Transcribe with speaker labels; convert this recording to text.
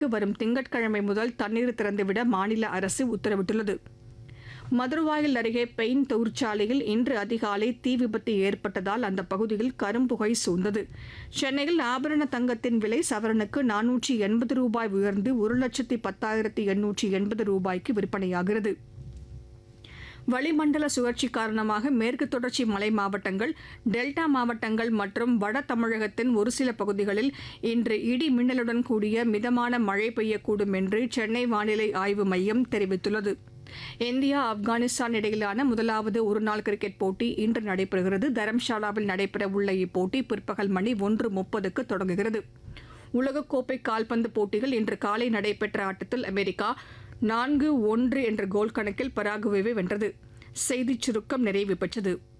Speaker 1: வரும் திங்கட்கிழமை முதல் தண்ணீர் திறந்துவிட மாநில அரசு உத்தரவிட்டுள்ளது மதுரவாயல் அருகே பெயின் தொழிற்சாலையில் இன்று அதிகாலை தீ விபத்து ஏற்பட்டதால் அந்த பகுதியில் கரும்புகை சூழ்ந்தது சென்னையில் ஆபரண தங்கத்தின் விலை சவரனுக்கு நானூற்றி எண்பது ரூபாய் உயர்ந்து ஒரு லட்சத்தி பத்தாயிரத்தி எண்ணூற்றி எண்பது ரூபாய்க்கு விற்பனையாகிறது வளிமண்டல சுழற்சி காரணமாக மேற்கு தொடர்ச்சி மலை மாவட்டங்கள் டெல்டா மாவட்டங்கள் மற்றும் வட தமிழகத்தின் ஒரு சில பகுதிகளில் இன்று இடி மின்னலுடன் கூடிய மிதமான மழை பெய்யக்கூடும் என்று சென்னை வானிலை ஆய்வு மையம் தெரிவித்துள்ளது இந்தியா ஆப்கானிஸ்தான் இடையிலான முதலாவது ஒருநாள் கிரிக்கெட் போட்டி இன்று நடைபெறுகிறது தரம்ஷாலாவில் நடைபெறவுள்ள இப்போட்டி பிற்பகல் மணி ஒன்று முப்பதுக்கு தொடங்குகிறது உலகக்கோப்பை கால்பந்து போட்டியில் இன்று காலை நடைபெற்ற ஆட்டத்தில் அமெரிக்கா நான்கு ஒன்று என்ற கோல் கணக்கில் பராகுவேவை வென்றது செய்திச் சுருக்கம் நிறைவு பெற்றது